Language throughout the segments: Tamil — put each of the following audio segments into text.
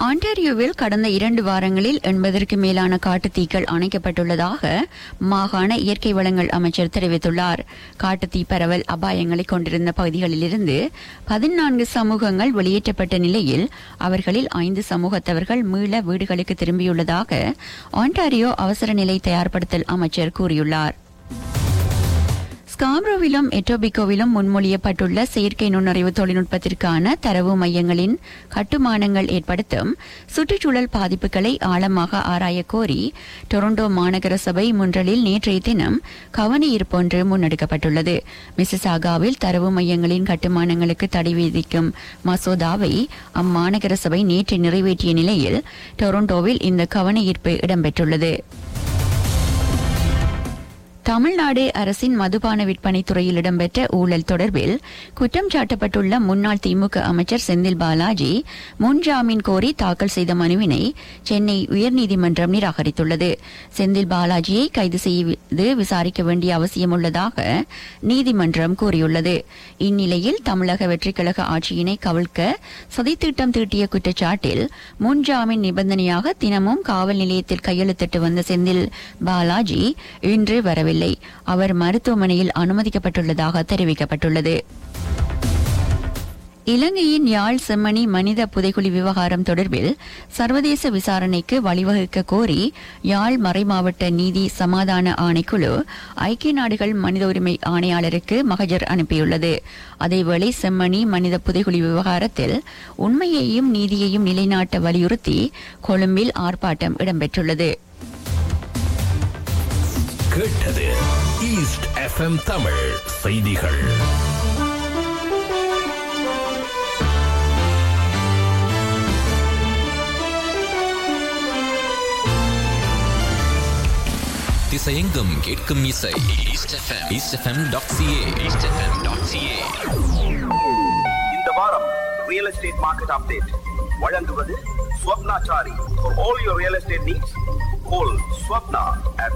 ஆன்டாரியோவில் கடந்த இரண்டு வாரங்களில் எண்பதற்கு மேலான காட்டுத்தீக்கள் அணைக்கப்பட்டுள்ளதாக மாகாண இயற்கை வளங்கள் அமைச்சர் தெரிவித்துள்ளார் காட்டுத்தீ பரவல் அபாயங்களை கொண்டிருந்த பகுதிகளிலிருந்து பதினான்கு சமூகங்கள் வெளியேற்றப்பட்ட நிலையில் அவர்களில் ஐந்து சமூகத்தவர்கள் மீள வீடுகளுக்கு திரும்பியுள்ளதாக ஆன்டாரியோ அவசர நிலை தயார்படுத்தல் அமைச்சர் கூறியுள்ளார் ஸ்காப்ரோவிலும் எட்டோபிகோவிலும் முன்மொழியப்பட்டுள்ள செயற்கை நுண்ணறிவு தொழில்நுட்பத்திற்கான தரவு மையங்களின் கட்டுமானங்கள் ஏற்படுத்தும் சுற்றுச்சூழல் பாதிப்புகளை ஆழமாக ஆராய கோரி டொரண்டோ மாநகர சபை முன்றலில் நேற்றைய தினம் கவன ஈர்ப்பு ஒன்று முன்னெடுக்கப்பட்டுள்ளது மிசிசாகாவில் தரவு மையங்களின் கட்டுமானங்களுக்கு தடை விதிக்கும் மசோதாவை அம்மாநகர சபை நேற்று நிறைவேற்றிய நிலையில் டொரண்டோவில் இந்த கவன ஈர்ப்பு இடம்பெற்றுள்ளது தமிழ்நாடு அரசின் மதுபான விற்பனை துறையில் இடம்பெற்ற ஊழல் தொடர்பில் குற்றம் சாட்டப்பட்டுள்ள முன்னாள் திமுக அமைச்சர் செந்தில் பாலாஜி முன்ஜாமீன் கோரி தாக்கல் செய்த மனுவினை சென்னை உயர்நீதிமன்றம் நிராகரித்துள்ளது செந்தில் பாலாஜியை கைது செய்து விசாரிக்க வேண்டிய அவசியம் உள்ளதாக நீதிமன்றம் கூறியுள்ளது இந்நிலையில் தமிழக வெற்றிக்கழக ஆட்சியினை கவிழ்க்க சதித்திட்டம் தீட்டிய குற்றச்சாட்டில் முன்ஜாமீன் நிபந்தனையாக தினமும் காவல் நிலையத்தில் கையெழுத்திட்டு வந்த செந்தில் பாலாஜி இன்று வரவில்லை அவர் மருத்துவமனையில் அனுமதிக்கப்பட்டுள்ளதாக தெரிவிக்கப்பட்டுள்ளது இலங்கையின் யாழ் செம்மணி மனித புதைகுழி விவகாரம் தொடர்பில் சர்வதேச விசாரணைக்கு வழிவகுக்க கோரி யாழ் மறைமாவட்ட நீதி சமாதான ஆணைக்குழு ஐக்கிய நாடுகள் மனித உரிமை ஆணையாளருக்கு மகஜர் அனுப்பியுள்ளது அதேவேளை செம்மணி மனித புதைகுழி விவகாரத்தில் உண்மையையும் நீதியையும் நிலைநாட்ட வலியுறுத்தி கொழும்பில் ஆர்ப்பாட்டம் இடம்பெற்றுள்ளது கேட்டது ஈஸ்ட் எஃப்எம் தமிழ் செய்திகள் திசையெங்கும் கேட்கும் இசை east FM east FM dot CA east FM dot CA இந்த வாரம் ரியல் எஸ்டேட் மார்க்கெட் அப்டேட் வழங்குவது Swapnachari For all your real estate needs, call Swapna at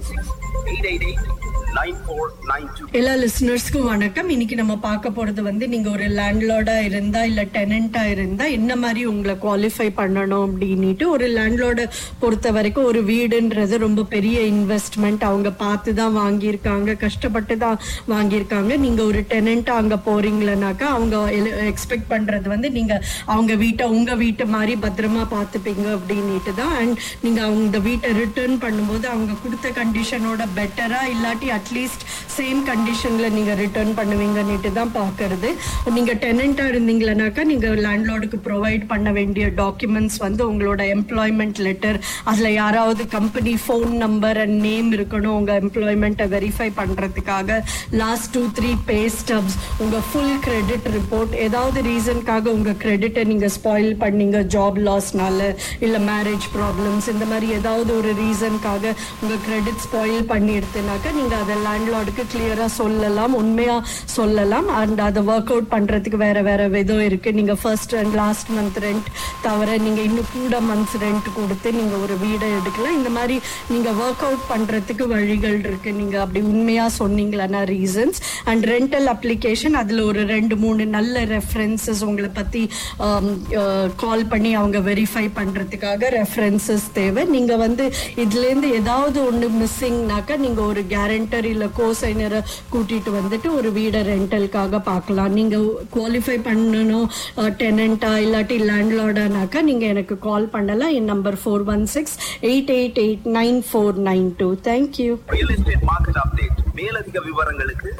416-888-9492. எல்லா லிசனர்ஸ்க்கும் வணக்கம் இன்னைக்கு நம்ம பார்க்க போறது வந்து நீங்க ஒரு லேண்ட்லார்டா இருந்தா இல்ல டெனண்டா இருந்தா என்ன மாதிரி உங்களை குவாலிஃபை பண்ணணும் அப்படின்னுட்டு ஒரு லேண்ட்லார்டை பொறுத்த வரைக்கும் ஒரு வீடுன்றது ரொம்ப பெரிய இன்வெஸ்ட்மெண்ட் அவங்க பார்த்து தான் வாங்கியிருக்காங்க கஷ்டப்பட்டு தான் வாங்கியிருக்காங்க நீங்க ஒரு டெனண்டா அங்க போறீங்களனாக்கா அவங்க எக்ஸ்பெக்ட் பண்றது வந்து நீங்க அவங்க வீட்டை உங்க வீட்டு மாதிரி பத்திரமா பார்த்துப்பீங்க அப்படின்னுட்டு தான் அண்ட் நீங்க அவங்க இந்த வீட்டை ரிட்டர்ன் பண்ணும்போது அவங்க கொடுத்த கண்டிஷனோட பெட்டரா இல்லாட்டி அட்லீஸ்ட் சேம் கண்டிஷன்ல நீங்க ரிட்டர்ன் பண்ணுவீங்கன்னுட்டு தான் பார்க்கறது நீங்க டெனண்டா இருந்தீங்களனாக்கா நீங்க லேண்ட்லார்டுக்கு ப்ரொவைட் பண்ண வேண்டிய டாக்குமெண்ட்ஸ் வந்து உங்களோட எம்ப்ளாய்மெண்ட் லெட்டர் அதுல யாராவது company phone number and name இருக்கணும் உங்க எம்ப்ளாய்மெண்ட்டை வெரிஃபை பண்றதுக்காக last two three pay stubs உங்க ஃபுல் கிரெடிட் ரிப்போர்ட் ஏதாவது ரீசனுக்காக உங்க கிரெடிட்டை நீங்க ஸ்பாயில் பண்ணீங்க ஜாப் லாஸ்னால இல்ல மேரேஜ் ப்ராப்ளம்ஸ் இந்த மாதிரி ஏதாவது ஒரு ரீசனுக்காக உங்க கிரெடிட் ஸ்பாயில் பண்ணி எடுத்துனாக்கா நீங்க அதை லேண்ட்லார்டுக்கு கிளியரா சொல்லலாம் உண்மையா சொல்லலாம் அண்ட் அதை ஒர்க் அவுட் பண்றதுக்கு வேற வேற விதம் இருக்கு நீங்க first and last month rent தவிர நீங்க இன்னும் கூட மந்த்ஸ் ரெண்ட் கொடுத்து நீங்க ஒரு வீடை எடுக்கலாம் இந்த மாதிரி நீங்க ஒர்க் அவுட் பண்றதுக்கு வழிகள் இருக்கு நீங்க அப்படி உண்மையா சொன்னீங்களா ரீசன்ஸ் அண்ட் ரெண்டல் அப்ளிகேஷன் அதுல ஒரு ரெண்டு மூணு நல்ல ரெஃபரன்சஸ் உங்களை பத்தி கால் பண்ணி அவங்க வெரிஃபை பண்றதுக்காக ரெஃபரன்சஸ் தேவை நீங்க வந்து இதுல இருந்து ஏதாவது ஒண்ணு மிஸ்ஸிங்னாக்கா நீங்க ஒரு கேரண்டர் இல்ல கோசைனரை கூட்டிட்டு வந்துட்டு ஒரு வீடை ரெண்டலுக்காக பார்க்கலாம் நீங்க குவாலிஃபை பண்ணணும் டெனண்டா இல்லாட்டி லேண்ட்லார்டானாக்கா நீங்க எனக்கு கால் பண்ணலாம் என் number four one six eight eight eight nine four nine two thank you real estate market update மேலதிக விவரங்களுக்கு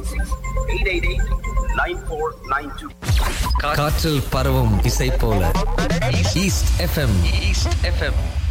416-888-9492. காற்றில் பரவும் இசை போல ஈஸ்ட் எஃப்எம் ஈஸ்ட் எஃப்எம்